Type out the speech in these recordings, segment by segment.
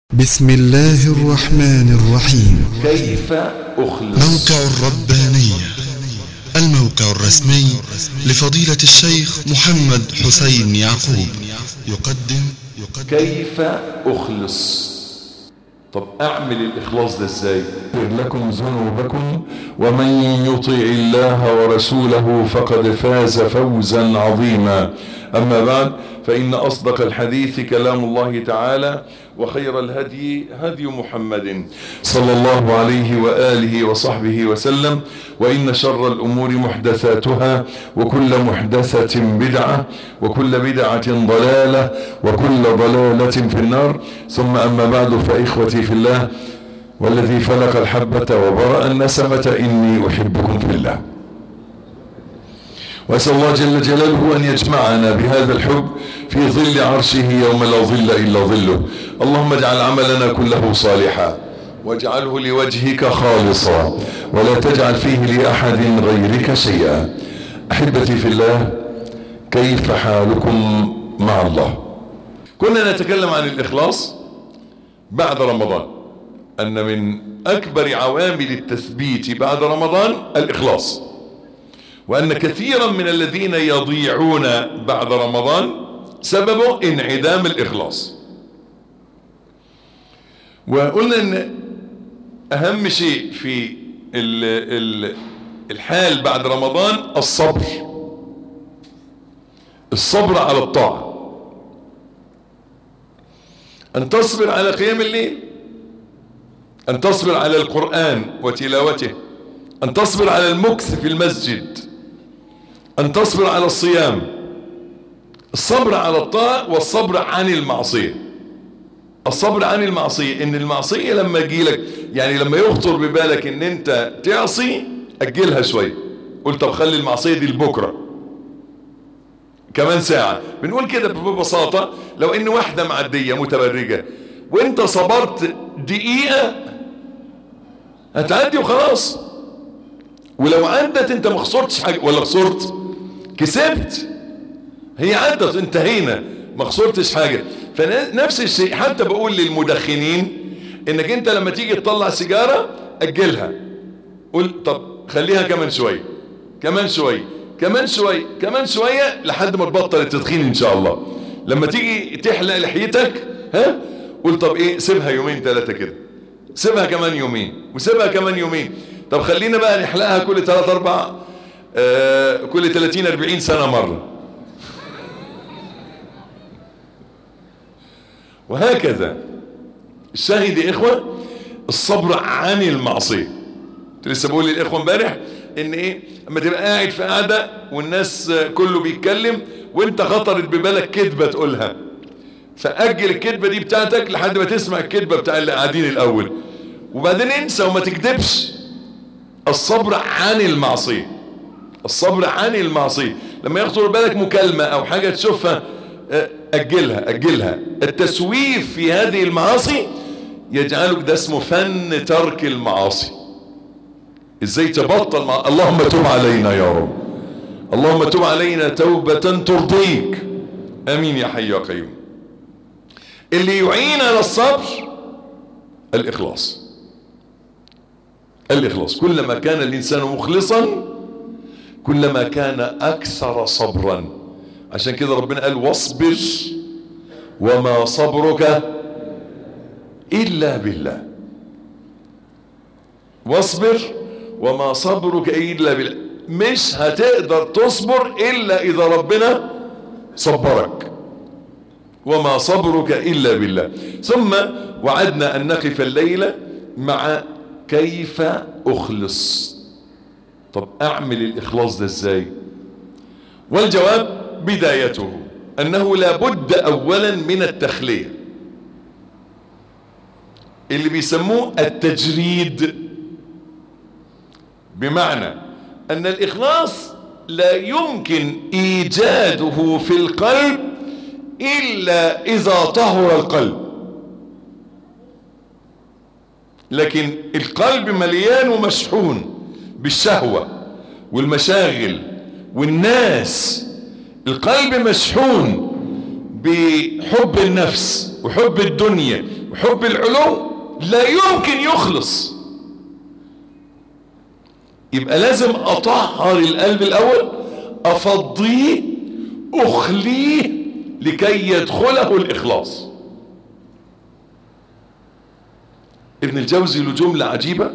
بسم الله الرحمن الرحيم كيف أخلص موقع الربانية الموقع الرسمي لفضيلة الشيخ محمد حسين يعقوب يقدم يقدم كيف أخلص طب أعمل الإخلاص ده إزاي يغفر لكم ذنوبكم ومن يطع الله ورسوله فقد فاز فوزا عظيما أما بعد فإن أصدق الحديث كلام الله تعالى وخير الهدي هدي محمد صلى الله عليه وآله وصحبه وسلم وإن شر الأمور محدثاتها وكل محدثة بدعة وكل بدعة ضلالة وكل ضلالة في النار ثم أما بعد فإخوتي في الله والذي فلق الحبة وبرأ النسمة إني أحبكم في الله وأسأل الله جل جلاله أن يجمعنا بهذا الحب في ظل عرشه يوم لا ظل إلا ظله اللهم اجعل عملنا كله صالحا واجعله لوجهك خالصا ولا تجعل فيه لأحد غيرك شيئا أحبتي في الله كيف حالكم مع الله كنا نتكلم عن الإخلاص بعد رمضان أن من أكبر عوامل التثبيت بعد رمضان الإخلاص وأن كثيرا من الذين يضيعون بعد رمضان سببه انعدام الإخلاص وقلنا أن أهم شيء في ال ال الحال بعد رمضان الصبر الصبر على الطاعة أن تصبر على قيام الليل أن تصبر على القرآن وتلاوته أن تصبر على المكث في المسجد أن تصبر على الصيام الصبر على الطاعة والصبر عن المعصية الصبر عن المعصية ان المعصية لما يجيلك يعني لما يخطر ببالك ان انت تعصي اجلها شوية قل طب خلي المعصية دي لبكرة كمان ساعة بنقول كده ببساطة لو ان واحدة معدية متبرجة وانت صبرت دقيقة هتعدي وخلاص ولو عدت انت ما خسرتش حاجة ولا خسرت كسبت هي عدت انتهينا ما خسرتش حاجة فنفس الشيء حتى بقول للمدخنين انك انت لما تيجي تطلع سيجارة اجلها قول طب خليها كمان شوية كمان شوية كمان شوية كمان شوية لحد ما تبطل التدخين ان شاء الله لما تيجي تحلق لحيتك ها قول طب ايه سيبها يومين ثلاثة كده سيبها كمان يومين وسيبها كمان يومين طب خلينا بقى نحلقها كل 3 4 آه كل 30 40 سنة مرة وهكذا الشاهد يا إخوة الصبر عن المعصية كنت لسه بقول للإخوة امبارح إن إيه أما تبقى قاعد في قاعدة والناس كله بيتكلم وأنت خطرت ببالك كذبة تقولها فأجل الكذبة دي بتاعتك لحد ما تسمع الكذبة بتاع اللي قاعدين الأول وبعدين انسى وما تكذبش الصبر عن المعصية الصبر عن المعصية لما يخطر بالك مكالمة او حاجة تشوفها اجلها اجلها التسويف في هذه المعاصي يجعلك ده اسمه فن ترك المعاصي ازاي تبطل مع... اللهم تب علينا يا رب اللهم تب علينا توبة ترضيك امين يا حي يا قيوم اللي يعين على الصبر الاخلاص الإخلاص كلما كان الإنسان مخلصا كلما كان أكثر صبرا عشان كده ربنا قال واصبر وما صبرك إلا بالله واصبر وما صبرك إلا بالله مش هتقدر تصبر إلا إذا ربنا صبرك وما صبرك إلا بالله ثم وعدنا أن نقف الليلة مع كيف أخلص طب أعمل الإخلاص ده إزاي والجواب بدايته أنه لابد أولا من التخلية اللي بيسموه التجريد بمعنى أن الإخلاص لا يمكن إيجاده في القلب إلا إذا طهر القلب لكن القلب مليان ومشحون بالشهوة والمشاغل والناس القلب مشحون بحب النفس وحب الدنيا وحب العلو لا يمكن يخلص يبقى لازم اطهر القلب الاول افضيه اخليه لكي يدخله الاخلاص ابن الجوزي له جملة عجيبة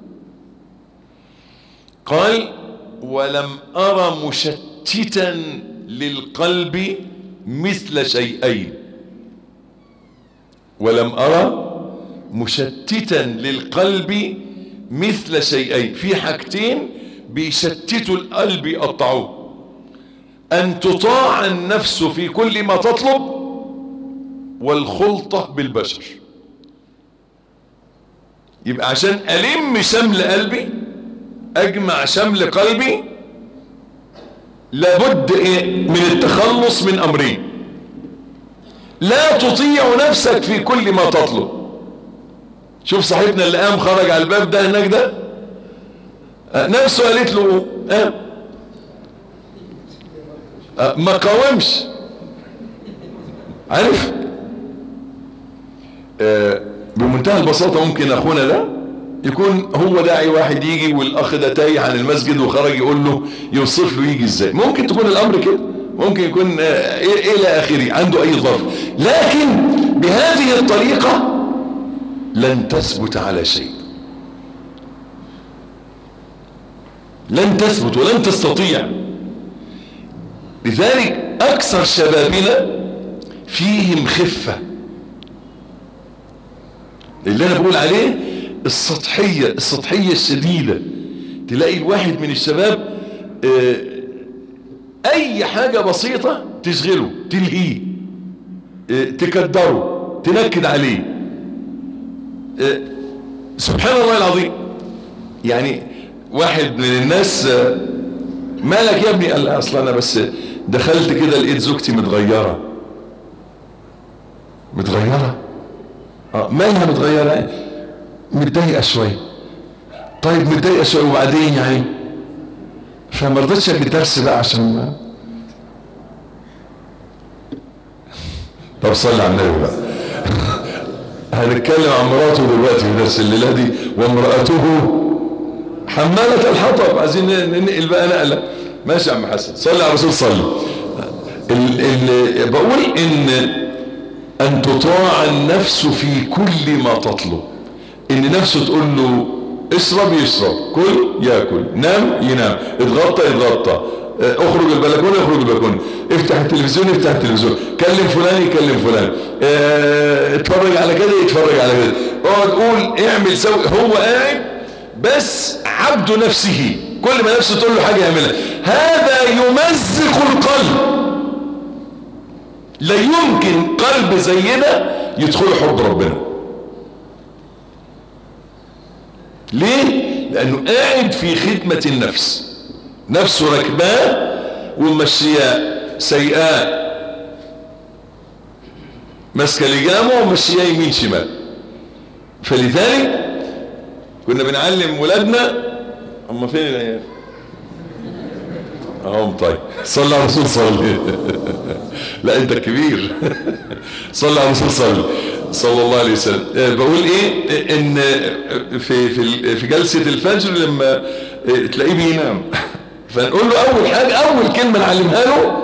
قال ولم أرى مشتتا للقلب مثل شيئين ولم أرى مشتتا للقلب مثل شيئين في حاجتين بيشتتوا القلب يقطعوه أن تطاع النفس في كل ما تطلب والخلطة بالبشر يبقى عشان ألم شمل قلبي أجمع شمل قلبي لابد إيه من التخلص من أمرين لا تطيع نفسك في كل ما تطلب شوف صاحبنا اللي قام خرج على الباب ده هناك ده نفسه قالت له قام ما قاومش عارف آه بمنتهى البساطة ممكن اخونا ده يكون هو داعي واحد يجي والاخ ده تايه عن المسجد وخرج يقول له يوصف له يجي ازاي ممكن تكون الامر كده ممكن يكون آه الى اخره عنده اي ظرف لكن بهذه الطريقة لن تثبت على شيء لن تثبت ولن تستطيع لذلك اكثر شبابنا فيهم خفة اللي انا بقول عليه السطحية السطحية الشديدة تلاقي الواحد من الشباب اه اي حاجة بسيطة تشغله تلهيه اه تكدره تنكد عليه اه سبحان الله العظيم يعني واحد من الناس مالك يا ابني قال لا اصلا انا بس دخلت كده لقيت زوجتي متغيرة متغيرة اه مالها متغيرة متضايقة شوية طيب متضايقة شوية وبعدين يعني فما رضيتش اجي الدرس بقى عشان ما طب صلي على النبي بقى هنتكلم عن مراته دلوقتي في درس الليلة دي وامرأته حمالة الحطب عايزين ننقل بقى نقلة ماشي يا عم حسن صلي على الرسول صلي ال ال بقول ان ان تطاع النفس في كل ما تطلب ان نفسه تقول له اشرب يشرب كل ياكل نام ينام اتغطى يتغطى اخرج البلكونه اخرج البلكونه افتح التلفزيون افتح التلفزيون كلم فلان يكلم فلان اه اتفرج على كده يتفرج على كده اقعد قول اعمل سوي هو قاعد بس عبد نفسه كل ما نفسه تقول له حاجه يعملها هذا يمزق القلب لا يمكن قلب زي ده يدخل حب ربنا ليه لانه قاعد في خدمة النفس نفسه ركباه ومشياه سيئاه ماسكه لجامه ومشياه يمين شمال فلذلك كنا بنعلم ولادنا هم فين العيال اهم طيب صلى على الرسول صلي لا انت كبير صلى على الرسول صلي صلى الله عليه وسلم بقول ايه ان في في في جلسه الفجر لما تلاقيه بينام فنقول له اول حاجه اول كلمه نعلمها له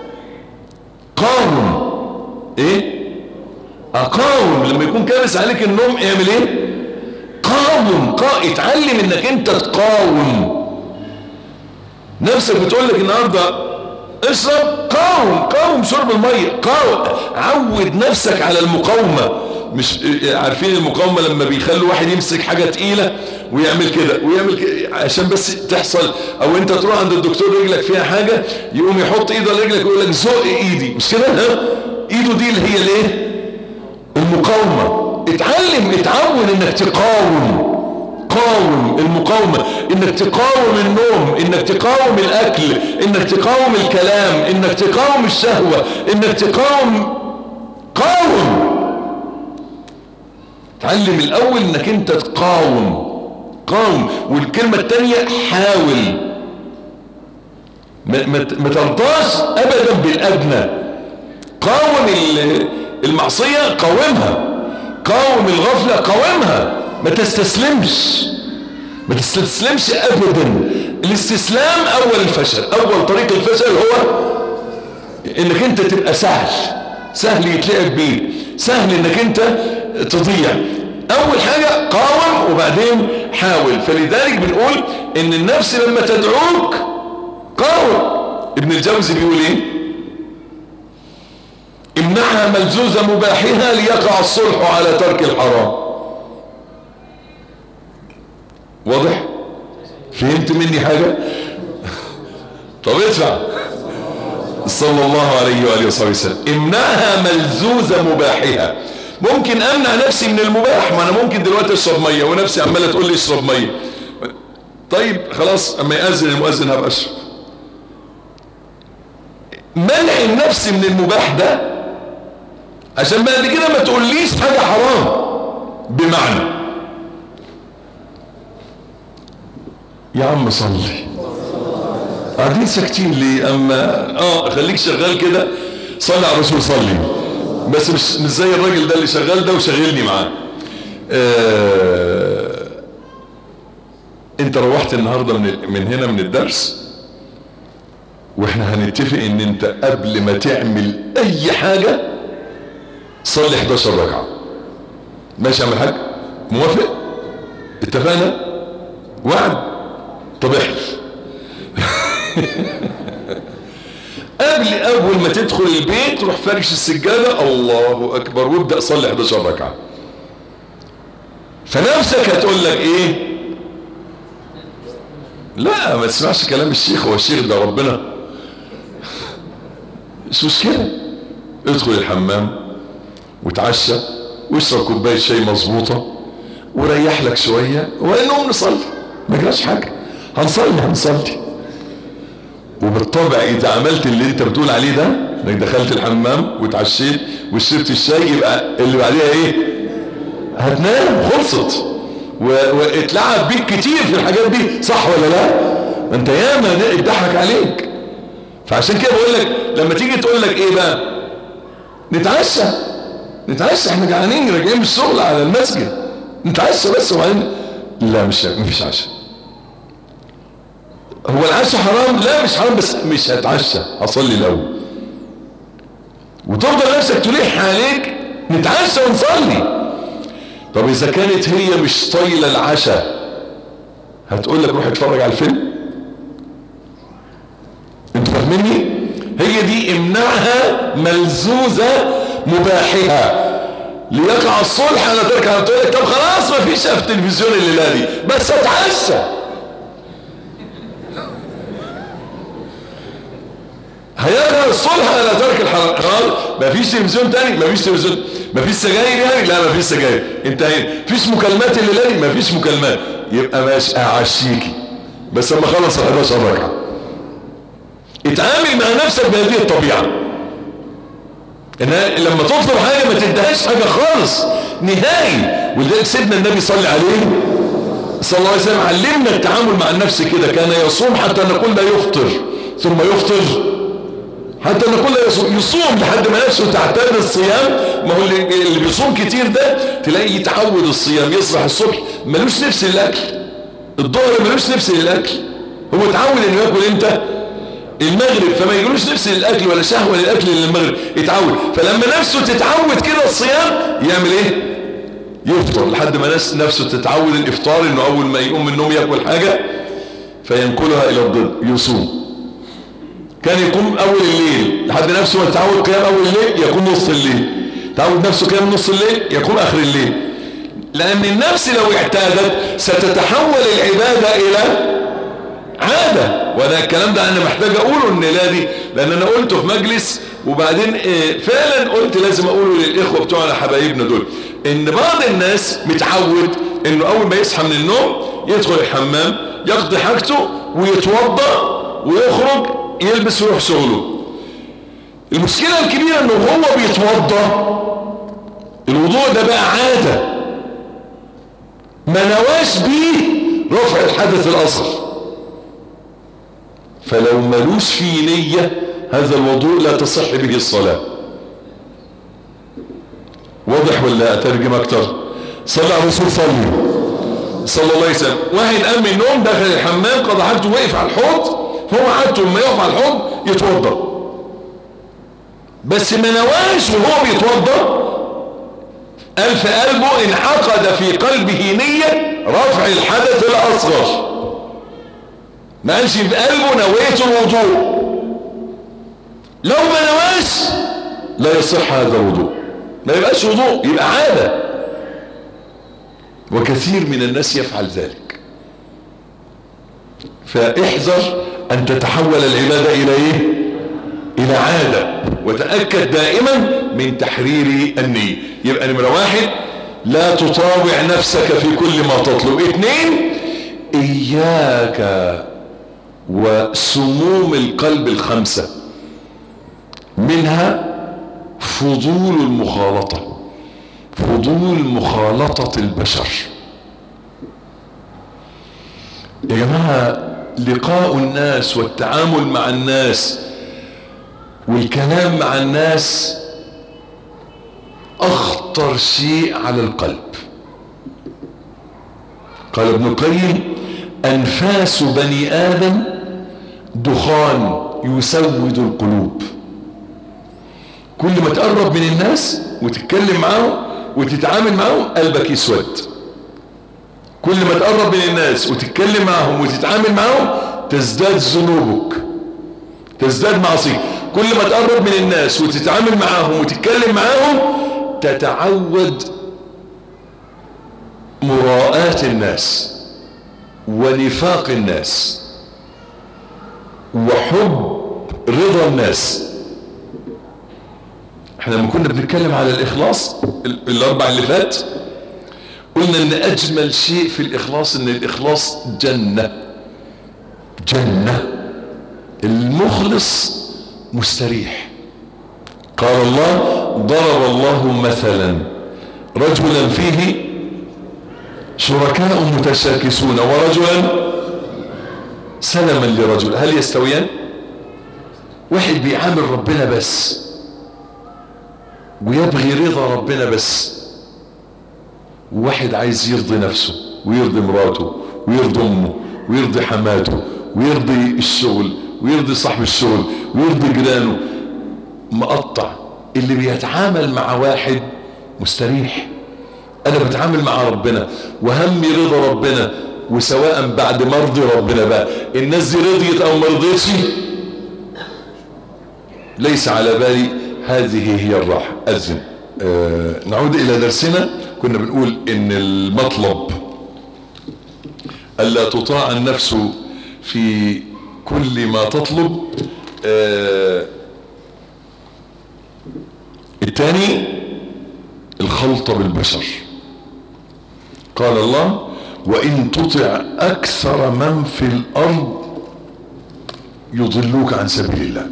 قاوم ايه اقاوم لما يكون كابس عليك النوم اعمل ايه قاوم قا... اتعلم انك انت تقاوم نفسك بتقول لك النهارده اشرب قاوم قاوم شرب الميه قاوم عود نفسك على المقاومه مش عارفين المقاومه لما بيخلوا واحد يمسك حاجه تقيله ويعمل كده ويعمل كده عشان بس تحصل او انت تروح عند الدكتور رجلك فيها حاجه يقوم يحط ايده على رجلك ويقول لك زق ايدي مش كده ها ايده دي اللي هي الايه المقاومه اتعلم اتعود انك تقاوم قاوم المقاومة انك تقاوم النوم انك تقاوم الاكل انك تقاوم الكلام انك تقاوم الشهوة انك تقاوم قاوم تعلم الاول انك انت تقاوم قاوم والكلمة التانية حاول ما, ما, ما ترضاش ابدا بالادنى قاوم المعصية قاومها قاوم الغفلة قاومها ما تستسلمش ما تستسلمش ابدا الاستسلام اول الفشل اول طريق الفشل هو انك انت تبقى سهل سهل يتلعب بيه سهل انك انت تضيع اول حاجة قاوم وبعدين حاول فلذلك بنقول ان النفس لما تدعوك قاوم ابن الجوزي بيقول ايه امنعها ملزوز مباحها ليقع الصلح على ترك الحرام واضح فهمت مني حاجة طب ادفع صلى الله عليه وآله وصحبه وسلم امنعها ملزوز مباحها ممكن امنع نفسي من المباح ما انا ممكن دلوقتي اشرب ميه ونفسي عماله تقول لي اشرب ميه طيب خلاص اما يأذن المؤذن هبقى اشرب منع النفس من المباح ده عشان بعد كده ما تقوليش حاجه حرام بمعنى يا عم صلي قاعدين ساكتين ليه اما اه خليك شغال كده صلي على الرسول صلي بس مش مش زي الراجل ده اللي شغال ده وشغلني معاه آه انت روحت النهارده من من هنا من الدرس واحنا هنتفق ان انت قبل ما تعمل اي حاجه صلي 11 ركعه ماشي يا عم الحاج موافق اتفقنا وعد طب احلف قبل اول ما تدخل البيت تروح فارش السجادة الله اكبر وابدأ صلي 11 ركعة فنفسك هتقول لك ايه لا ما تسمعش كلام الشيخ هو الشيخ ده ربنا مش مشكلة ادخل الحمام وتعشى واشرب كوباية شاي مظبوطة وريح لك شوية ونقوم نصلي ما جراش حاجة هنصلي هنصلي وبالطبع اذا عملت اللي انت بتقول عليه ده انك دخلت الحمام وتعشيت وشربت الشاي يبقى اللي بعديها ايه هتنام خلصت واتلعب بيك كتير في الحاجات دي صح ولا لا ما انت ياما اتضحك عليك فعشان كده بقول لك لما تيجي تقول لك ايه بقى نتعشى نتعشى احنا جعانين راجعين من الشغل على المسجد نتعشى بس وبعدين لا مش مفيش عشاء هو العشاء حرام لا مش حرام بس مش هتعشى هصلي الاول وتفضل نفسك تلح عليك نتعشى ونصلي طب اذا كانت هي مش طايله العشاء هتقول لك روح اتفرج على الفيلم انتوا فاهميني هي دي امنعها ملزوزه مباحها ليقع الصلح انا تركها تقول لك طب خلاص ما فيش في التلفزيون الليله دي بس اتعشى هيقع الصلح على ترك الحرام خلاص مفيش تلفزيون تاني مفيش تلفزيون مفيش سجاير يعني لا مفيش سجاير انتهينا مفيش مكالمات الليله دي مفيش مكالمات يبقى ماشي اعشيكي بس اما خلص ال 11 ركعه اتعامل مع نفسك بهذه الطبيعه ان لما تطلب حاجه ما تديهاش حاجه خالص نهائي ولذلك سيدنا النبي صلى عليه صلى الله عليه وسلم علمنا التعامل مع النفس كده كان يصوم حتى نقول لا يفطر ثم يفطر حتى نقول لا يصوم يصوم لحد ما نفسه تعتاد الصيام ما هو اللي, اللي بيصوم كتير ده تلاقيه يتعود الصيام يصبح الصبح ملوش نفس للاكل الظهر ملوش نفس للاكل هو اتعود انه ياكل امتى المغرب فما يجيلوش نفس للاكل ولا شهوه للاكل للمغرب يتعود فلما نفسه تتعود كده الصيام يعمل ايه يفطر لحد ما ناس نفسه تتعود الافطار انه اول ما يقوم من النوم ياكل حاجه فينقلها الى الضد يصوم كان يقوم اول الليل لحد نفسه ما يتعود قيام اول الليل يقوم نص الليل تعود نفسه قيام نص الليل يقوم اخر الليل لان النفس لو اعتادت ستتحول العباده الى عادة وده الكلام ده انا محتاج اقوله النيلة دي لان انا قلته في مجلس وبعدين فعلا قلت لازم اقوله للاخوة بتوعنا حبايبنا دول ان بعض الناس متعود انه اول ما يصحى من النوم يدخل الحمام يقضي حاجته ويتوضا ويخرج يلبس ويروح شغله المشكلة الكبيرة انه هو بيتوضا الوضوء ده بقى عادة ما نواش بيه رفع الحدث الاصغر فلو ملوش في نية هذا الوضوء لا تصح به الصلاة واضح ولا اترجم اكتر صلى على الرسول صلي صلى الله عليه وسلم واحد قام من النوم دخل الحمام قضى حاجته وقف على الحوض هو عادته لما يقف على الحوض يتوضا بس ما نواش وهو بيتوضا قال في قلبه انعقد في قلبه نية رفع الحدث الأصغر ما قالش في قلبه نويت الوضوء لو ما نواش لا يصح هذا الوضوء ما يبقاش وضوء يبقى عادة وكثير من الناس يفعل ذلك فاحذر أن تتحول العبادة إلى إيه؟ إلى عادة وتأكد دائما من تحرير النية يبقى نمرة واحد لا تطاوع نفسك في كل ما تطلب اثنين إياك وسموم القلب الخمسة منها فضول المخالطة فضول مخالطة البشر يا جماعة لقاء الناس والتعامل مع الناس والكلام مع الناس اخطر شيء على القلب قال ابن القيم انفاس بني ادم دخان يسود القلوب كل ما تقرب من الناس وتتكلم معاهم وتتعامل معاهم قلبك يسود كل ما تقرب من الناس وتتكلم معاهم وتتعامل معاهم تزداد ذنوبك تزداد معصيك كل ما تقرب من الناس وتتعامل معاهم وتتكلم معاهم تتعود مراءاة الناس ونفاق الناس وحب رضا الناس احنا لما كنا بنتكلم على الاخلاص الاربع اللي فات قلنا ان اجمل شيء في الاخلاص ان الاخلاص جنة جنة المخلص مستريح قال الله ضرب الله مثلا رجلا فيه شركاء متشاكسون ورجلا سلما لرجل هل يستويان واحد بيعامل ربنا بس ويبغي رضا ربنا بس وواحد عايز يرضي نفسه ويرضي مراته ويرضي امه ويرضي حماته ويرضي الشغل ويرضي صاحب الشغل ويرضي جيرانه مقطع اللي بيتعامل مع واحد مستريح انا بتعامل مع ربنا وهمي رضا ربنا وسواء بعد مرضي ربنا بقى الناس دي رضيت او ما رضيتش ليس على بالي هذه هي الراحة أذن آه نعود إلى درسنا كنا بنقول إن المطلب ألا تطاع النفس في كل ما تطلب آه الثاني الخلط بالبشر قال الله وإن تطع أكثر من في الأرض يضلوك عن سبيل الله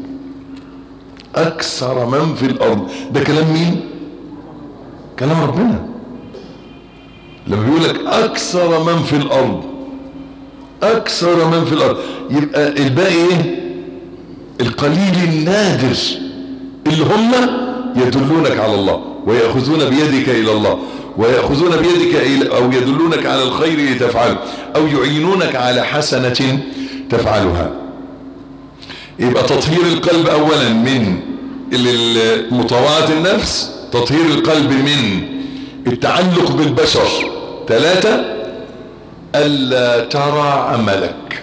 أكثر من في الأرض ده كلام مين كلام ربنا لما بيقول لك أكثر من في الأرض أكثر من في الأرض يبقى الباقي إيه القليل النادر اللي هم يدلونك على الله ويأخذون بيدك إلى الله ويأخذون بيدك إلى أو يدلونك على الخير لتفعله أو يعينونك على حسنة تفعلها يبقى تطهير القلب أولا من مطاوعة النفس تطهير القلب من التعلق بالبشر ثلاثة ألا ترى عملك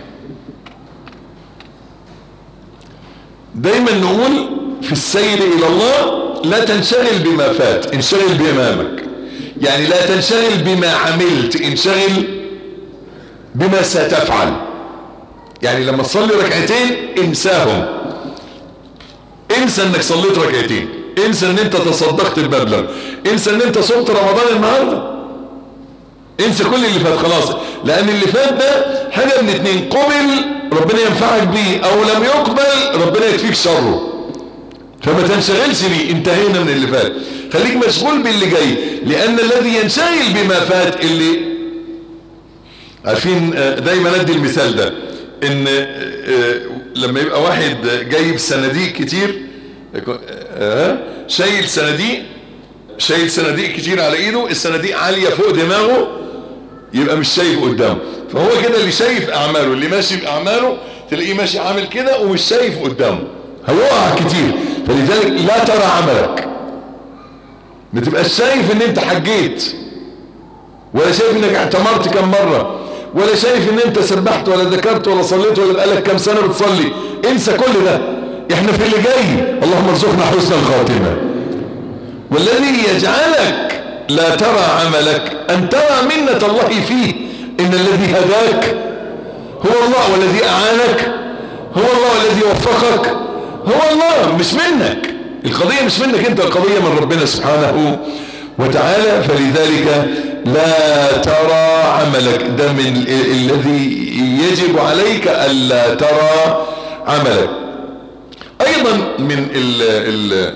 دايما نقول في السير إلى الله لا تنشغل بما فات انشغل بأمامك يعني لا تنشغل بما عملت انشغل بما ستفعل يعني لما تصلي ركعتين انساهم انسى انك صليت ركعتين انسى ان انت تصدقت بمبلغ انسى ان انت صمت رمضان النهارده انسى كل اللي فات خلاص لان اللي فات ده حاجه من اتنين قبل ربنا ينفعك بيه او لم يقبل ربنا يكفيك شره فما تنشغلش بيه انتهينا من اللي فات خليك مشغول باللي جاي لان الذي ينشغل بما فات اللي عارفين دايما ادي المثال ده ان لما يبقى واحد جايب صناديق كتير شايل صناديق شايل صناديق كتير على ايده الصناديق عاليه فوق دماغه يبقى مش شايف قدامه فهو كده اللي شايف اعماله اللي ماشي باعماله تلاقيه ماشي عامل كده ومش شايف قدامه هيقع كتير فلذلك لا ترى عملك ما تبقاش شايف ان انت حجيت ولا شايف انك اعتمرت كم مرة ولا شايف ان انت سبحت ولا ذكرت ولا صليت ولا بقالك كم سنة بتصلي انسى كل ده احنا في اللي جاي اللهم ارزقنا حسن الخاتمة والذي يجعلك لا ترى عملك ان ترى منة الله فيه ان الذي هداك هو الله والذي اعانك هو الله والذي وفقك هو الله مش منك القضية مش منك انت القضية من ربنا سبحانه وتعالى فلذلك لا ترى عملك ده من الذي يجب عليك ألا ترى عملك أيضا من ال ال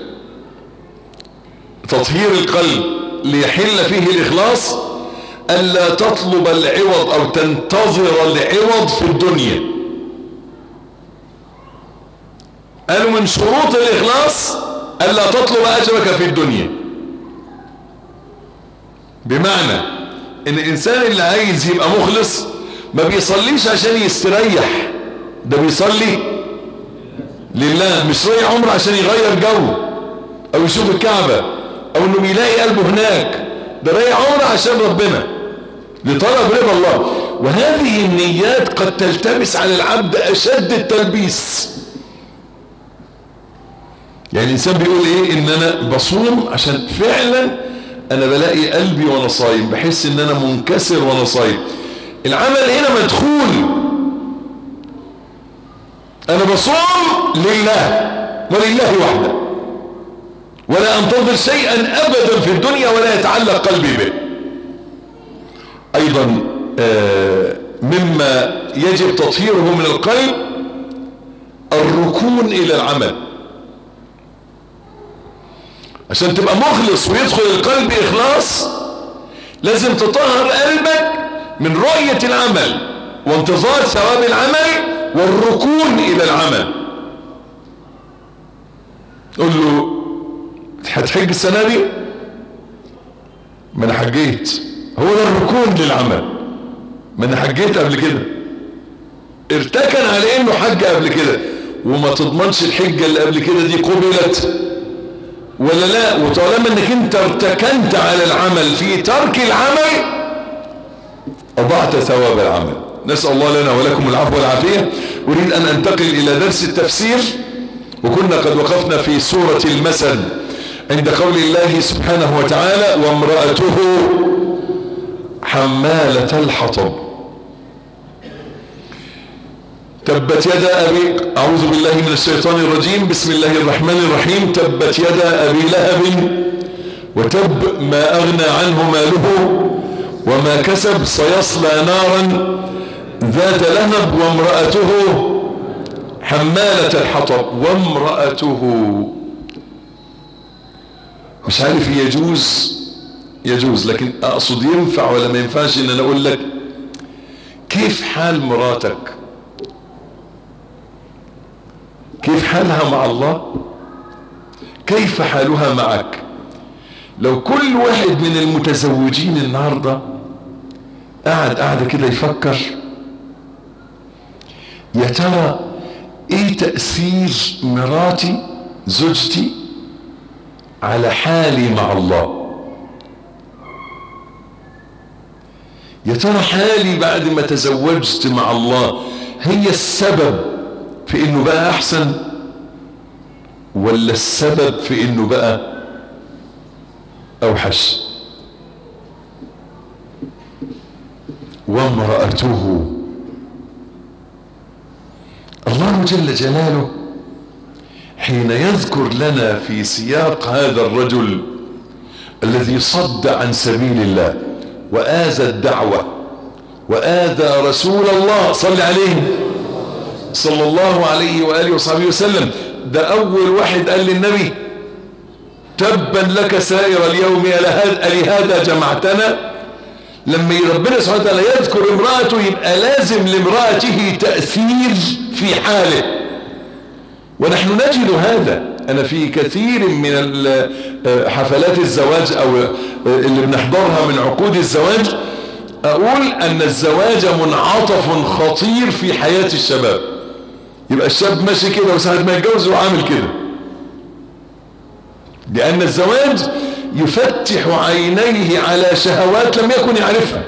تطهير القلب ليحل فيه الإخلاص ألا تطلب العوض أو تنتظر العوض في الدنيا قالوا من شروط الإخلاص ألا تطلب أجرك في الدنيا بمعنى ان الانسان اللي عايز يبقى مخلص ما بيصليش عشان يستريح ده بيصلي لله مش رايح عمره عشان يغير جو او يشوف الكعبة او انه بيلاقي قلبه هناك ده رايح عمره عشان ربنا لطلب رضا الله وهذه النيات قد تلتبس على العبد اشد التلبيس يعني الانسان بيقول ايه ان انا بصوم عشان فعلا انا بلاقي قلبي وانا صايم بحس ان انا منكسر وانا صايم العمل هنا مدخول انا بصوم لله ولله وحده ولا انتظر شيئا ابدا في الدنيا ولا يتعلق قلبي به ايضا مما يجب تطهيره من القلب الركون الى العمل عشان تبقى مخلص ويدخل القلب إخلاص لازم تطهر قلبك من رؤية العمل وانتظار ثواب العمل والركون إلى العمل قول له هتحج السنة دي ما انا حجيت هو ده الركون للعمل ما انا حجيت قبل كده ارتكن على انه حج قبل كده وما تضمنش الحجة اللي قبل كده دي قبلت ولا لا وطالما انك انت ارتكنت على العمل في ترك العمل اضعت ثواب العمل نسأل الله لنا ولكم العفو والعافية اريد ان انتقل الى درس التفسير وكنا قد وقفنا في سورة المسد عند قول الله سبحانه وتعالى وامرأته حمالة الحطب تبت يدا أبي أعوذ بالله من الشيطان الرجيم بسم الله الرحمن الرحيم تبت يدا أبي لهب وتب ما أغنى عنه ماله وما كسب سيصلى نارا ذات لهب وامرأته حمالة الحطب وامرأته مش عارف يجوز يجوز لكن أقصد ينفع ولا ما ينفعش إن أنا أقول لك كيف حال مراتك كيف حالها مع الله كيف حالها معك لو كل واحد من المتزوجين النهاردة قاعد قاعدة كده يفكر يا ترى ايه تأثير مراتي زوجتي على حالي مع الله يا ترى حالي بعد ما تزوجت مع الله هي السبب في انه بقى احسن ولا السبب في انه بقى اوحش وامرأته الله جل جلاله حين يذكر لنا في سياق هذا الرجل الذي صد عن سبيل الله وآذى الدعوة وآذى رسول الله صل عليه صلى الله عليه وآله وصحبه وسلم ده أول واحد قال للنبي تبا لك سائر اليوم ألهذا جمعتنا لما ربنا سبحانه وتعالى يذكر امرأته يبقى لازم لامرأته تأثير في حاله ونحن نجد هذا انا في كثير من حفلات الزواج او اللي بنحضرها من عقود الزواج اقول ان الزواج منعطف خطير في حياة الشباب يبقى الشاب ماشي كده وساعة ما يتجوز وعامل كده لان الزواج يفتح عينيه على شهوات لم يكن يعرفها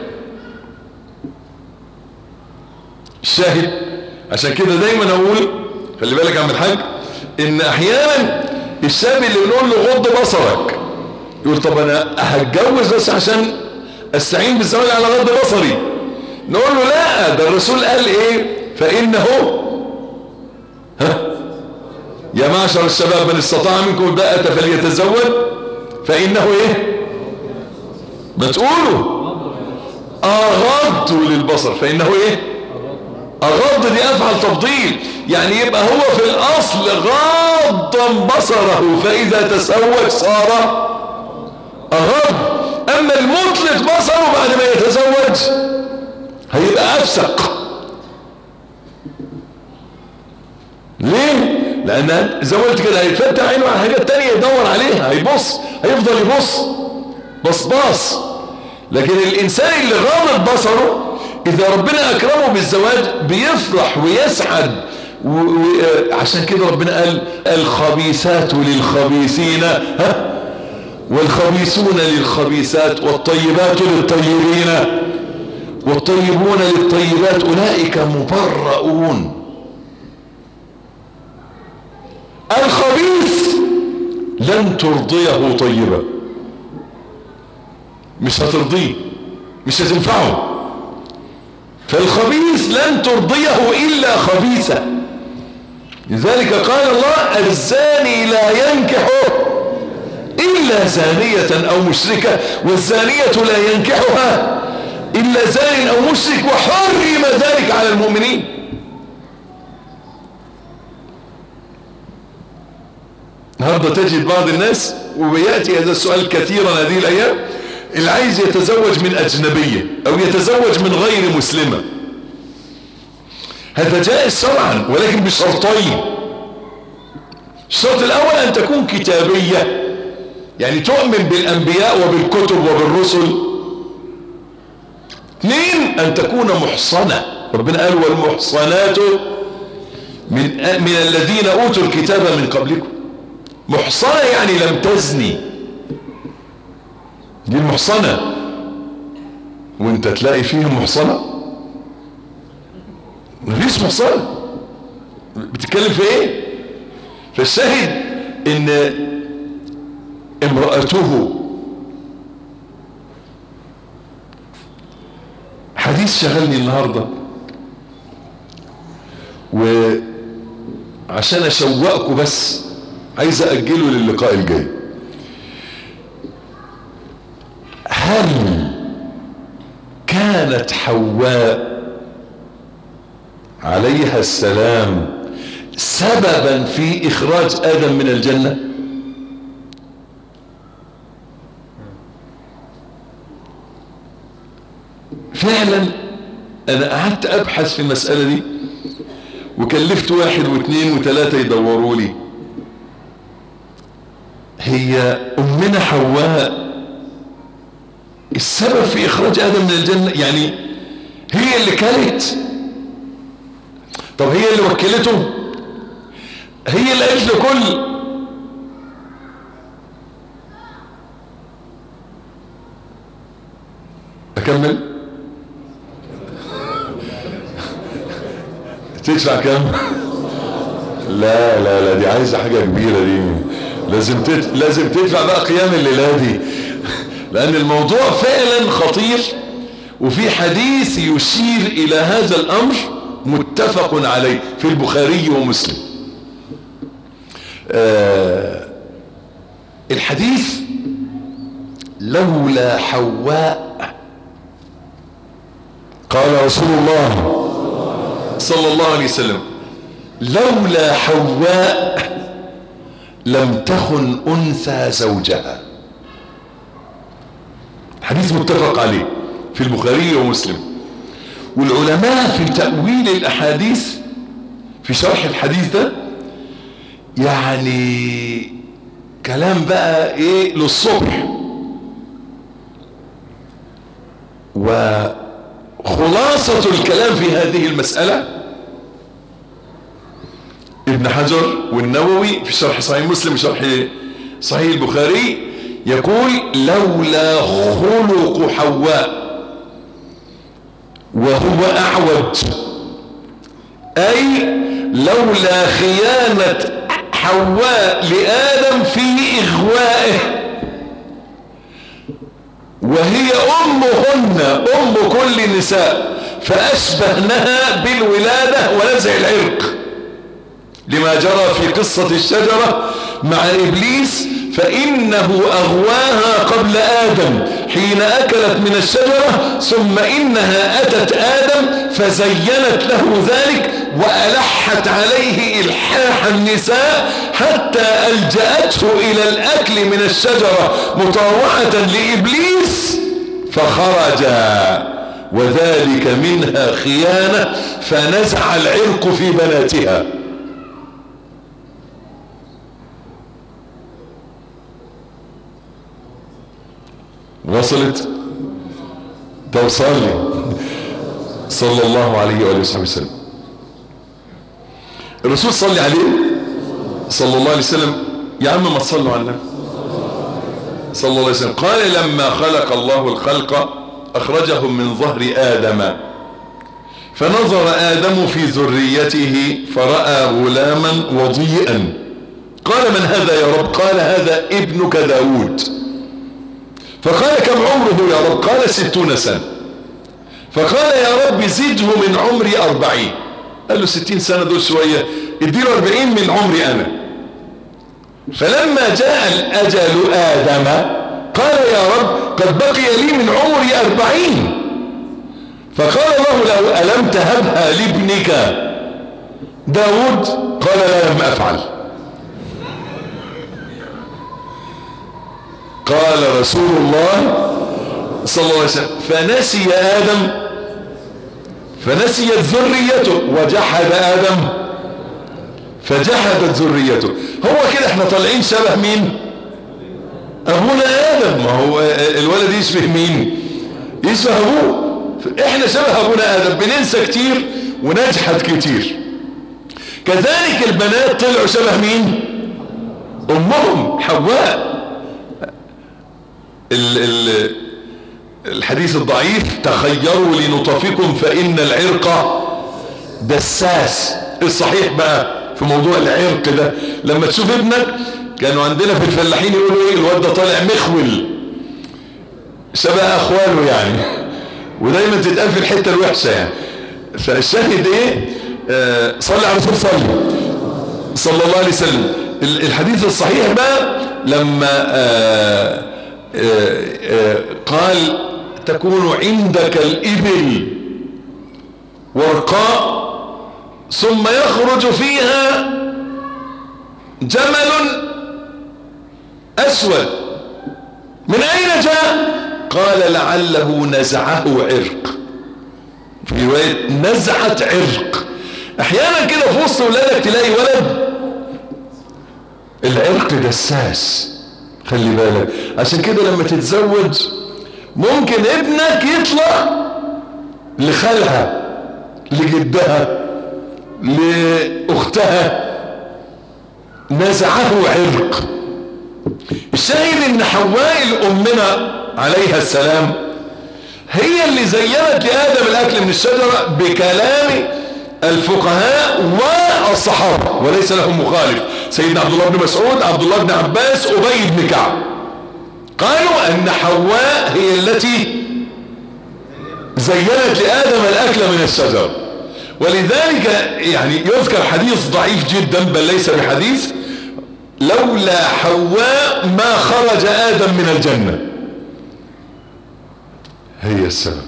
الشاهد عشان كده دايما اقول خلي بالك يا عم الحاج ان احيانا الشاب اللي بنقول له غض بصرك يقول طب انا هتجوز بس عشان استعين بالزواج على غض بصري نقول له لا ده الرسول قال ايه فانه ها يا معشر الشباب من استطاع منكم الباءة فليتزوج فانه ايه ما تقولوا اغض للبصر فانه ايه اغض دي افعل تفضيل يعني يبقى هو في الاصل غاضا بصره فاذا تزوج صار اغض اما المطلق بصره بعد ما يتزوج هيبقى افسق ليه لان زي ما قلت كده هيتفتح عينه على حاجات تانية يدور عليها هيبص هيفضل يبص بصباص لكن الانسان اللي غامض بصره اذا ربنا اكرمه بالزواج بيفرح ويسعد وعشان كده ربنا قال الخبيثات للخبيثين ها والخبيثون للخبيثات والطيبات للطيبين والطيبون للطيبات اولئك مبرؤون الخبيث لن ترضيه طيبة مش هترضيه مش هتنفعه فالخبيث لن ترضيه إلا خبيثة لذلك قال الله الزاني لا ينكح إلا زانية أو مشركة والزانية لا ينكحها إلا زان أو مشرك وحرم ذلك على المؤمنين النهارده تجد بعض الناس ويأتي هذا السؤال كثيرا هذه الأيام اللي عايز يتزوج من أجنبية أو يتزوج من غير مسلمة هذا جائز شرعا ولكن بشرطين الشرط الأول أن تكون كتابية يعني تؤمن بالأنبياء وبالكتب وبالرسل اثنين أن تكون محصنة ربنا قال والمحصنات من, من الذين أوتوا الكتاب من قبلكم محصنة يعني لم تزني دي المحصنة وانت تلاقي فيهم محصنة مفيش محصنة بتتكلم في ايه فالشاهد ان امرأته حديث شغلني النهاردة وعشان اشوقكم بس عايز أأجله للقاء الجاي هل كانت حواء عليها السلام سببا في إخراج آدم من الجنة فعلا أنا قعدت أبحث في المسألة دي وكلفت واحد واثنين وثلاثة يدوروا لي هي أمنا حواء السبب في إخراج آدم من الجنة يعني هي اللي كانت طب هي اللي وكلته هي اللي قالت له كل أكمل تدفع كم لا لا لا دي عايزة حاجة كبيرة دي لازم تدفع لازم تدفع بقى قيام الليلة دي لأن الموضوع فعلا خطير وفي حديث يشير إلى هذا الأمر متفق عليه في البخاري ومسلم آه الحديث لولا حواء قال رسول الله صلى الله عليه وسلم لولا حواء لم تخن أنثى زوجها حديث متفق عليه في البخاري ومسلم والعلماء في تأويل الأحاديث في شرح الحديث ده يعني كلام بقى ايه للصبح وخلاصة الكلام في هذه المسألة ابن حجر والنووي في شرح صحيح مسلم شرح صحيح البخاري يقول لولا خلق حواء وهو أعوج أي لولا خيانة حواء لآدم في إغوائه وهي أمهن أم كل النساء فأشبهنها بالولادة ونزع العرق لما جرى في قصة الشجرة مع إبليس فإنه أغواها قبل آدم حين أكلت من الشجرة ثم إنها أتت آدم فزينت له ذلك وألحت عليه إلحاح النساء حتى ألجأته إلى الأكل من الشجرة مطاوعة لإبليس فخرج وذلك منها خيانة فنزع العرق في بناتها وصلت توصلي صلى الله عليه وآله وصحبه وسلم الرسول صلى عليه صلى الله عليه وسلم يا عم ما تصلوا على النبي صلى الله عليه وسلم قال لما خلق الله الخلق أخرجهم من ظهر آدم فنظر آدم في ذريته فرأى غلاما وضيئا قال من هذا يا رب قال هذا ابنك داود فقال كم عمره يا رب قال ستون سنة فقال يا رب زده من عمري أربعين قال له ستين سنة دول شوية اديله أربعين من عمري أنا فلما جاء الأجل آدم قال يا رب قد بقي لي من عمري أربعين فقال الله له ألم تهبها لابنك داود قال لا لم أفعل قال رسول الله صلى الله عليه وسلم فنسي آدم فنسيت ذريته وجحد آدم فجحدت ذريته هو كده احنا طالعين شبه مين أبونا آدم ما هو الولد يشبه مين يشبه أبوه احنا شبه أبونا آدم بننسى كتير ونجحد كتير كذلك البنات طلعوا شبه مين أمهم حواء ال ال الحديث الضعيف تخيروا لنطفكم فإن العرق دساس الصحيح بقى في موضوع العرق ده لما تشوف ابنك كانوا عندنا في الفلاحين يقولوا ايه الواد ده طالع مخول شبه اخواله يعني ودايما تتقال في الحته الوحشه يعني فالشاهد ايه آه صلي على رسول صلي صلى الله عليه وسلم الحديث الصحيح بقى لما آه آه آه قال تكون عندك الإبل ورقاء ثم يخرج فيها جمل أسود من أين جاء قال لعله نزعه عرق في رواية نزعة عرق احيانا كده في وسط ولادك تلاقي ولد العرق دساس خلي بالك عشان كده لما تتزوج ممكن ابنك يطلع لخالها لجدها لاختها نزعه عرق الشاهد ان حواء الامنا عليها السلام هي اللي زينت لادم الاكل من الشجره بكلام الفقهاء والصحابه وليس لهم مخالف سيدنا عبد الله بن مسعود عبد الله بن عباس ابي بن كعب قالوا ان حواء هي التي زينت لادم الاكل من الشجر ولذلك يعني يذكر حديث ضعيف جدا بل ليس بحديث لولا حواء ما خرج ادم من الجنه هي السبب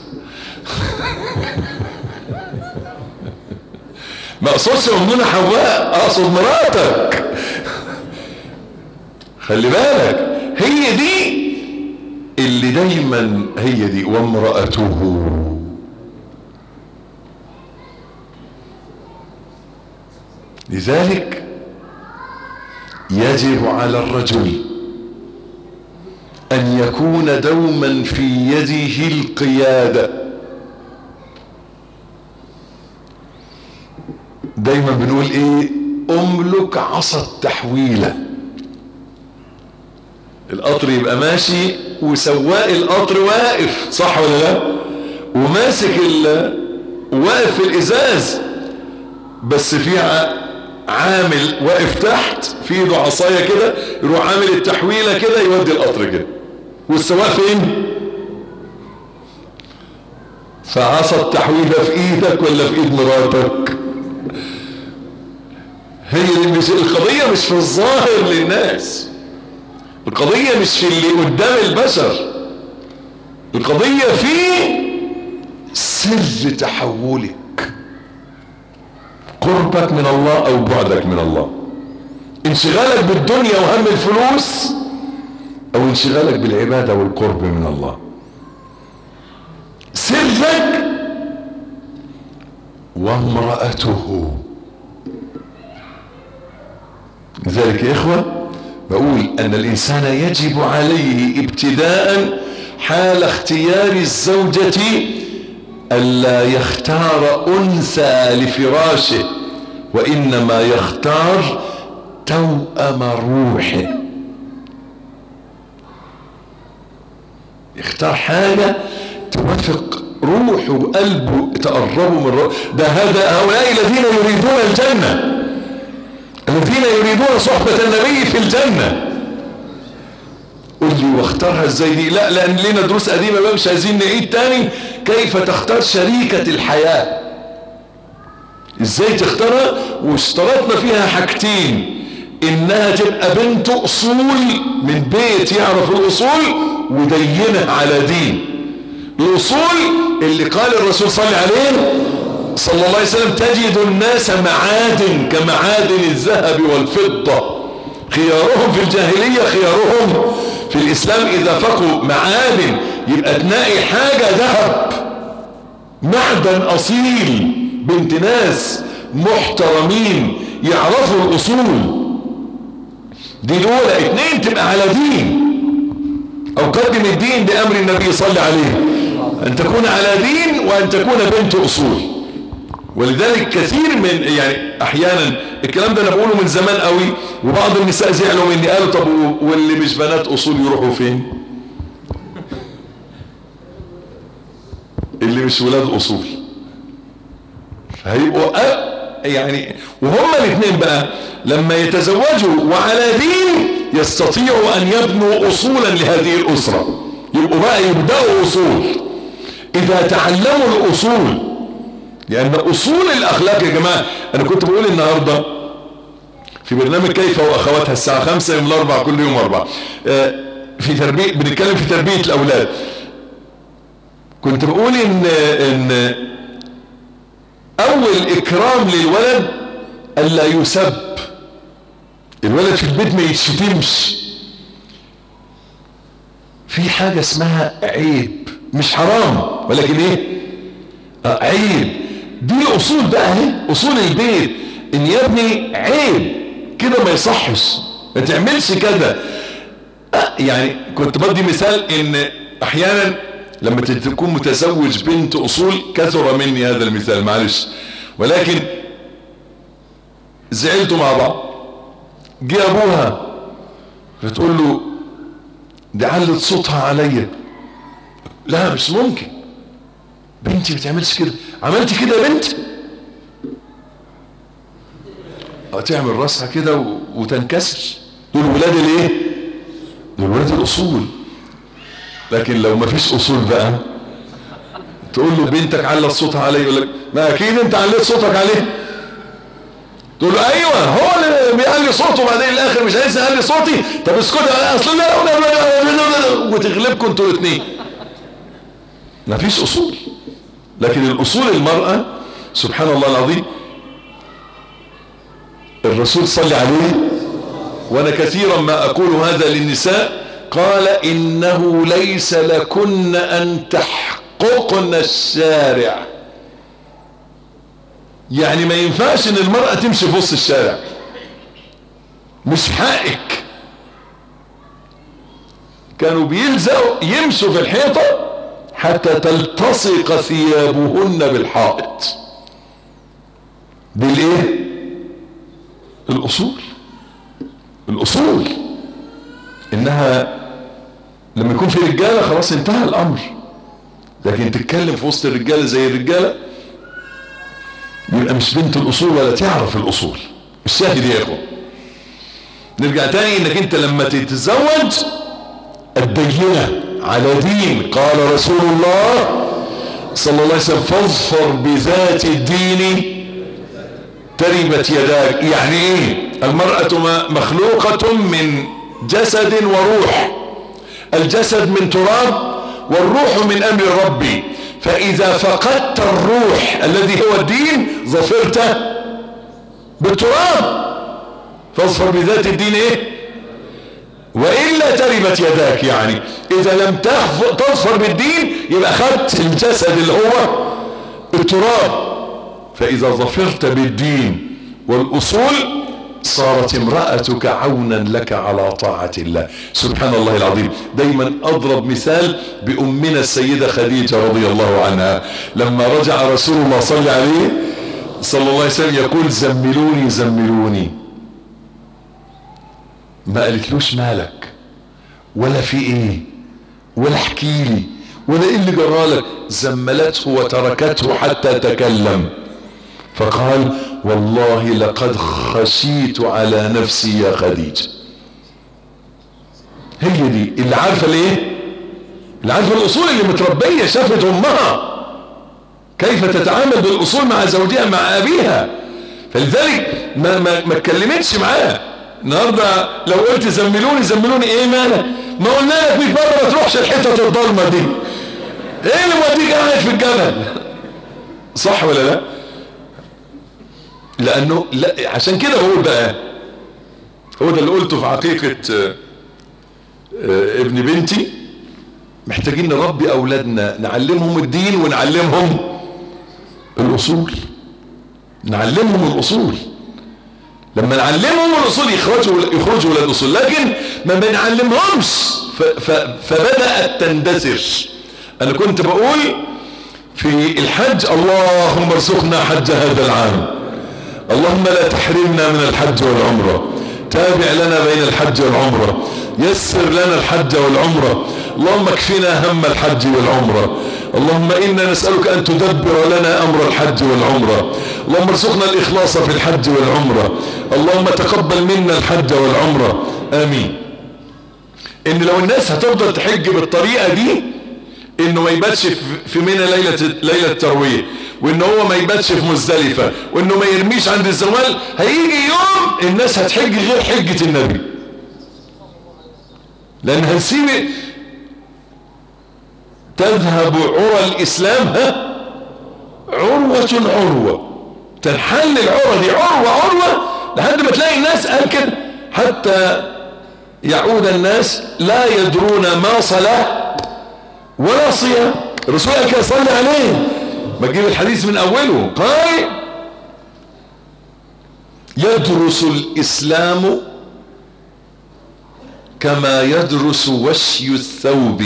ما اقصدش امنا حواء اقصد مراتك خلي بالك هي دي اللي دايما هي دي وامرأته لذلك يجب على الرجل ان يكون دوما في يده القيادة دايما بنقول ايه املك عصا التحويلة القطر يبقى ماشي وسواق القطر واقف صح ولا لا وماسك واقف في الازاز بس في عامل واقف تحت في ايده عصايه كده يروح عامل التحويله كده يودي القطر كده والسواق فين فعصا التحويله في ايدك ولا في ايد مراتك هي مش القضيه مش في الظاهر للناس القضيه مش في اللي قدام البشر القضيه في سر تحولك قربك من الله او بعدك من الله انشغالك بالدنيا وهم الفلوس او انشغالك بالعبادة والقرب من الله سرك وامرأته لذلك يا اخوة بقول ان الانسان يجب عليه ابتداء حال اختيار الزوجة ألا يختار أنثى لفراشه وإنما يختار توأم روحه يختار حاجة توافق روحه وقلبه تقربوا من روحه ده هذا هؤلاء الذين يريدون الجنة الذين يريدون صحبة النبي في الجنة قل لي واختارها ازاي دي لا لان لنا دروس قديمة بقى مش عايزين نعيد تاني كيف تختار شريكة الحياة ازاي تختارها واشترطنا فيها حاجتين انها تبقى بنت اصول من بيت يعرف الاصول ودينه على دين الاصول اللي قال الرسول صلى الله عليه صلى الله عليه وسلم تجد الناس معادن كمعادن الذهب والفضة خيارهم في الجاهلية خيارهم في الاسلام اذا فقوا معادن يبقى تلاقي حاجة ذهب معدن اصيل بنت ناس محترمين يعرفوا الاصول دي الاولى اتنين تبقى على دين او قدم الدين بامر النبي صلى عليه ان تكون على دين وان تكون بنت اصول ولذلك كثير من يعني احيانا الكلام ده انا بقوله من زمان قوي وبعض النساء زعلوا مني قالوا طب واللي مش بنات اصول يروحوا فين اللي مش ولاد اصول هيبقوا يعني وهما الاثنين بقى لما يتزوجوا وعلى دين يستطيعوا ان يبنوا اصولا لهذه الاسرة يبقوا بقى يبدأوا اصول اذا تعلموا الاصول لان اصول الاخلاق يا جماعة انا كنت بقول النهاردة في برنامج كيف واخواتها الساعة خمسة يوم الاربع كل يوم اربع في تربية بنتكلم في تربية الاولاد كنت بقول ان ان اول اكرام للولد الا يسب الولد في البيت ما يتشتمش في حاجة اسمها عيب مش حرام ولكن ايه آه عيب دي اصول بقى اهي اصول البيت ان يا ابني عيب كده ما يصحش ما تعملش كده آه يعني كنت بدي مثال ان احيانا لما تكون متزوج بنت اصول كثر مني هذا المثال معلش ولكن زعلتوا مع بعض جه ابوها فتقول له دي علت صوتها عليا لا مش ممكن بنتي ما بتعملش كده عملت كده يا بنت تعمل راسها كده وتنكسر دول ولاد الايه دول ولاد الاصول لكن لو ما فيش اصول بقى تقول له بنتك علت صوتها عليه يقول لك ما اكيد انت عليت صوتك عليه تقول له ايوه هو اللي بيعلي صوته وبعدين الاخر مش عايز يعلي صوتي طب اسكت اصل وتغلبكم انتوا الاثنين ما فيش اصول لكن الاصول المرأة سبحان الله العظيم الرسول صلى عليه وانا كثيرا ما اقول هذا للنساء قال انه ليس لكن ان تحققن الشارع يعني ما ينفعش ان المرأة تمشي في وسط الشارع مش في حقك كانوا بيلزقوا يمشوا في الحيطة حتى تلتصق ثيابهن بالحائط بالايه الاصول الاصول انها لما يكون في رجاله خلاص انتهى الامر لكن تتكلم في وسط الرجاله زي الرجاله يبقى مش بنت الاصول ولا تعرف الاصول الشاهد يا اخوه نرجع تاني انك انت لما تتزوج الدينه على دين قال رسول الله صلى الله عليه وسلم فاظفر بذات الدين تربت يداك يعني ايه المرأة مخلوقة من جسد وروح الجسد من تراب والروح من امر ربي فاذا فقدت الروح الذي هو الدين ظفرت بالتراب فاظفر بذات الدين ايه والا تربت يداك يعني اذا لم تظفر بالدين يبقى اخذت الجسد اللي هو التراب فاذا ظفرت بالدين والاصول صارت امرأتك عونا لك على طاعة الله سبحان الله العظيم دايما اضرب مثال بامنا السيدة خديجة رضي الله عنها لما رجع رسول الله صلى عليه صلى الله عليه وسلم يقول زملوني زملوني ما قالتلوش مالك ولا في ايه ولا احكي لي ولا ايه اللي جرالك زملته وتركته حتى تكلم فقال والله لقد خشيت على نفسي يا خديجة هي دي اللي عارفة ليه اللي عارفة الاصول اللي متربية شافت امها كيف تتعامل بالاصول مع زوجها مع ابيها فلذلك ما ما ما اتكلمتش معاه النهارده لو قلت زملوني زملوني ايه مالك ما قلنا لك 100 مره ما تروحش الحتت الضلمه دي ايه اللي موديك قاعد في الجبل صح ولا لا لانه لا عشان كده بقول بقى هو ده اللي قلته في عقيقه ابن بنتي محتاجين نربي اولادنا نعلمهم الدين ونعلمهم الاصول نعلمهم الاصول لما نعلمهم الاصول يخرجوا يخرجوا الى الاصول لكن ما بنعلمهمش فبدات تندثر انا كنت بقول في الحج اللهم ارزقنا حج هذا العام اللهم لا تحرمنا من الحج والعمره تابع لنا بين الحج والعمره يسر لنا الحج والعمره اللهم اكفنا هم الحج والعمره اللهم انا نسالك ان تدبر لنا امر الحج والعمره اللهم ارزقنا الاخلاص في الحج والعمره اللهم تقبل منا الحج والعمره امين ان لو الناس هتفضل تحج بالطريقه دي انه ما يباتش في منى ليله ليله الترويه وان هو ما يباتش في مزدلفه وانه ما يرميش عند الزوال هيجي يوم الناس هتحج غير حجه النبي لان هنسيب تذهب عرى الاسلام ها عروة عروة تنحل العروة دي عروة عروة لحد ما تلاقي الناس قال كده حتى يعود الناس لا يدرون ما صلاة ولا صيام الرسول قال كده صلي عليه ما تجيب الحديث من اوله قال يدرس الاسلام كما يدرس وشي الثوب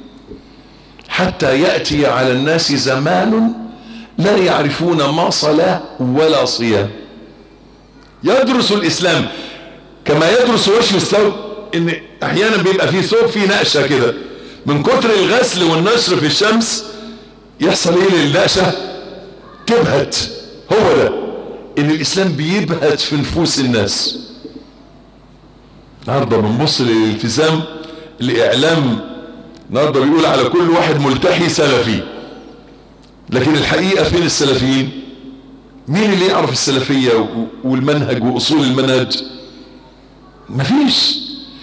حتى يأتي على الناس زمان لا يعرفون ما صلاة ولا صيام يدرس الإسلام كما يدرس وشي الثوب إن أحيانا بيبقى فيه ثوب فيه نقشة كده من كتر الغسل والنشر في الشمس يحصل ايه للنقشة تبهت هو ده ان الاسلام بيبهت في نفوس الناس النهارده بنبص للالتزام الاعلام النهارده بيقول على كل واحد ملتحي سلفي لكن الحقيقه فين السلفيين مين اللي يعرف السلفيه والمنهج واصول المنهج مفيش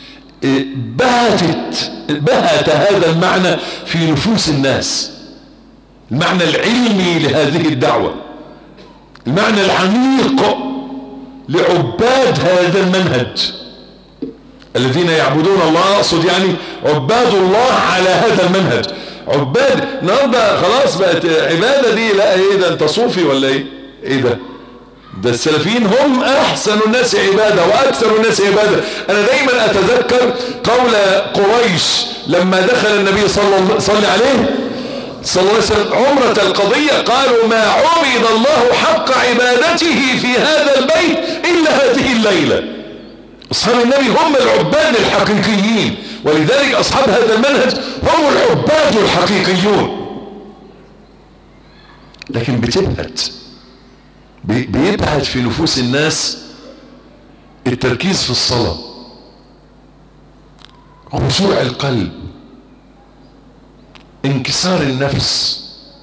بهتت بهت هذا المعنى في نفوس الناس المعنى العلمي لهذه الدعوة المعنى العميق لعباد هذا المنهج الذين يعبدون الله اقصد يعني عباد الله على هذا المنهج عباد النهارده خلاص بقت عبادة دي لا ايه ده انت صوفي ولا ايه ايه ده ده السلفيين هم احسن الناس عبادة واكثر الناس عبادة انا دايما اتذكر قول قريش لما دخل النبي صلى الله صلى عليه صلى الله عليه وسلم عمرة القضية قالوا ما عبد الله حق عبادته في هذا البيت الا هذه الليلة اصحاب النبي هم العباد الحقيقيين ولذلك اصحاب هذا المنهج هم العباد الحقيقيون لكن بتبهت بيبهت في نفوس الناس التركيز في الصلاة خشوع القلب انكسار النفس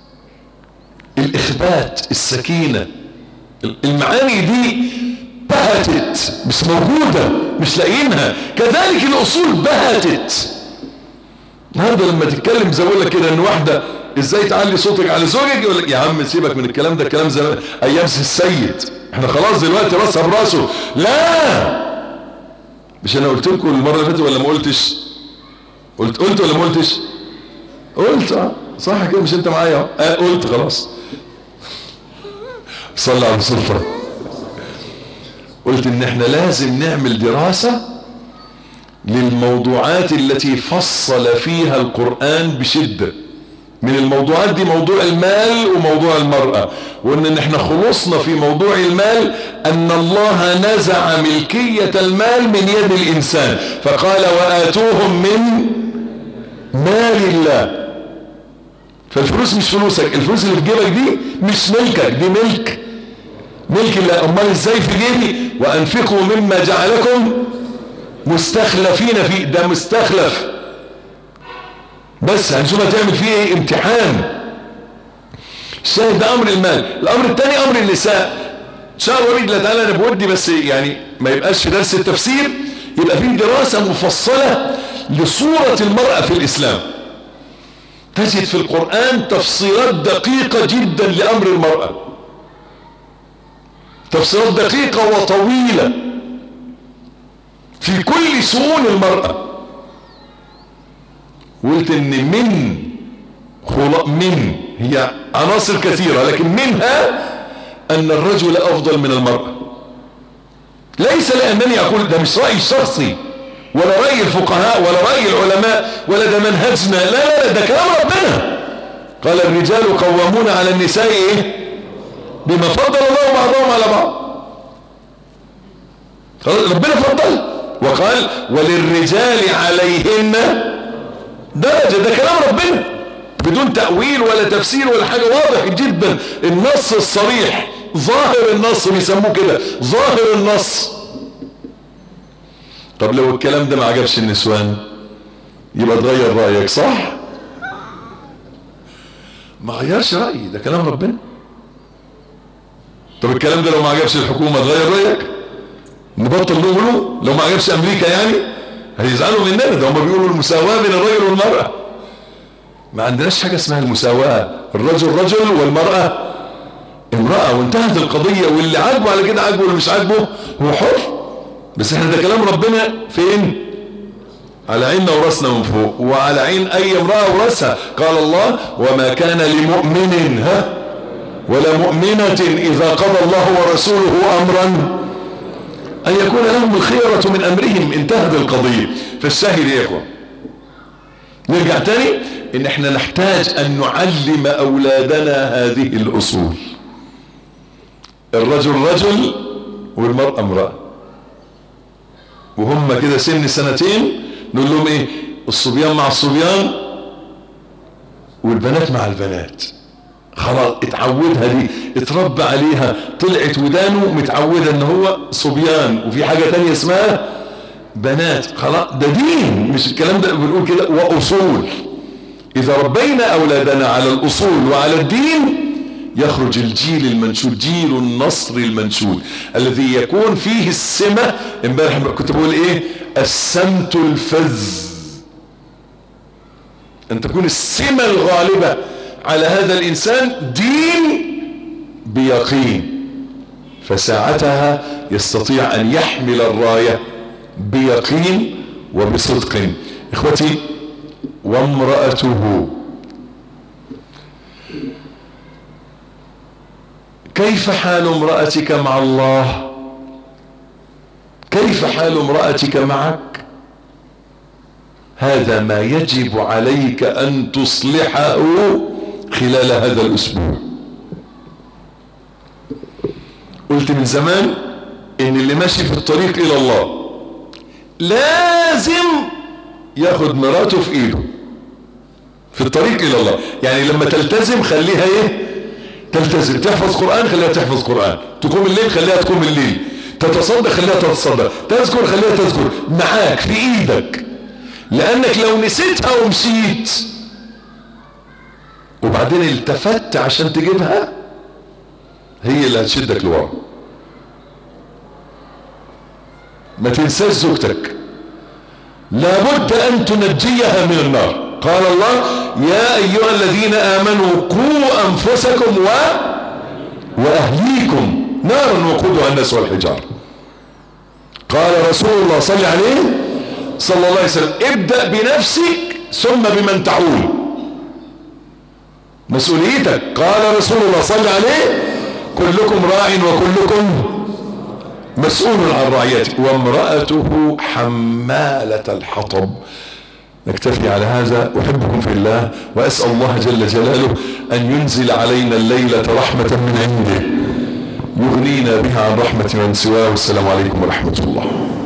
الاخبات السكينة المعاني دي بهتت مش موجودة مش لاقيينها كذلك الاصول بهتت النهارده لما تتكلم زي اقول لك كده ان واحده ازاي تعلي صوتك على زوجك يقول لك يا عم سيبك من الكلام ده الكلام زي ايام السيد احنا خلاص دلوقتي راسها براسه لا مش انا قلت لكم المره اللي فاتت ولا ما قلتش قلت قلت ولا ما قلتش قلت اه صح كده مش انت معايا اه قلت خلاص صلى على رسول الله قلت ان احنا لازم نعمل دراسه للموضوعات التي فصل فيها القرآن بشدة من الموضوعات دي موضوع المال وموضوع المرأة وان ان احنا خلصنا في موضوع المال ان الله نزع ملكية المال من يد الانسان فقال واتوهم من مال الله فالفلوس مش فلوسك الفلوس اللي في جيبك دي مش ملكك دي ملك ملك الله امال ازاي في جيبي وانفقوا مما جعلكم مستخلفين فيه ده مستخلف بس هنشوف هتعمل فيه ايه امتحان الشاهد ده امر المال الامر الثاني امر النساء ان شاء الله باذن الله تعالى انا بودي بس يعني ما يبقاش في درس التفسير يبقى في دراسه مفصله لصوره المراه في الاسلام تجد في القران تفصيلات دقيقه جدا لامر المراه تفصيلات دقيقه وطويله في كل شؤون المرأة قلت ان من خلاء من هي عناصر كثيرة لكن منها ان الرجل افضل من المرأة ليس لانني اقول ده مش رأيي الشخصي ولا رأي الفقهاء ولا رأي العلماء ولا ده منهجنا لا لا لا ده كلام ربنا قال الرجال قوامون على النساء ايه بما فضل الله بعضهم على بعض ربنا فضل وقال وللرجال عليهن درجة ده كلام ربنا بدون تأويل ولا تفسير ولا حاجة واضح جدا النص الصريح ظاهر النص بيسموه كده ظاهر النص طب لو الكلام ده ما عجبش النسوان يبقى تغير رأيك صح ما غيرش رأيي ده كلام ربنا طب الكلام ده لو ما عجبش الحكومة تغير رأيك نبطل نقوله لو ما عجبش امريكا يعني هيزعلوا مننا ده هم بيقولوا المساواة بين الرجل والمرأة ما عندناش حاجة اسمها المساواة الرجل رجل والمرأة امرأة وانتهت القضية واللي عاجبه على كده عاجبه واللي مش عاجبه هو حر بس احنا ده كلام ربنا فين على عيننا وراسنا من فوق وعلى عين اي امرأة وراسها قال الله وما كان لمؤمن ها ولا مؤمنة اذا قضى الله ورسوله امرا أن يكون لهم الخيرة من أمرهم انتهت القضية فالشاهد يا إخوة نرجع تاني إن احنا نحتاج أن نعلم أولادنا هذه الأصول الرجل رجل والمرأة امرأة وهم كده سن سنتين نقول لهم ايه الصبيان مع الصبيان والبنات مع البنات خلاص اتعودها دي اتربى عليها طلعت ودانه متعودة ان هو صبيان وفي حاجة تانية اسمها بنات خلاص ده دين مش الكلام ده بنقول كده واصول اذا ربينا اولادنا على الاصول وعلى الدين يخرج الجيل المنشود جيل النصر المنشود الذي يكون فيه السمة امبارح كنت بقول ايه السمت الفذ ان تكون السمة الغالبة على هذا الانسان دين بيقين فساعتها يستطيع ان يحمل الراية بيقين وبصدق اخوتي وامرأته كيف حال امرأتك مع الله كيف حال امرأتك معك هذا ما يجب عليك ان تصلحه خلال هذا الاسبوع قلت من زمان ان اللي ماشي في الطريق الى الله لازم ياخد مراته في ايده في الطريق الى الله يعني لما تلتزم خليها ايه تلتزم تحفظ قرآن خليها تحفظ قرآن تقوم الليل خليها تقوم الليل تتصدق خليها تتصدق تذكر خليها تذكر معاك في ايدك لانك لو نسيتها ومشيت وبعدين التفت عشان تجيبها هي اللي هتشدك لورا ما تنساش زوجتك لابد ان تنجيها من النار قال الله يا ايها الذين امنوا قوا انفسكم و واهليكم نارا وقودها الناس والحجار قال رسول الله صلى عليه صلى الله عليه وسلم ابدأ بنفسك ثم بمن تعول مسؤوليتك قال رسول الله صلى عليه كلكم راع وكلكم مسؤول عن رعيته وامرأته حمالة الحطب نكتفي على هذا أحبكم في الله وأسأل الله جل جلاله أن ينزل علينا الليلة رحمة من عنده يغنينا بها عن رحمة من سواه والسلام عليكم ورحمة الله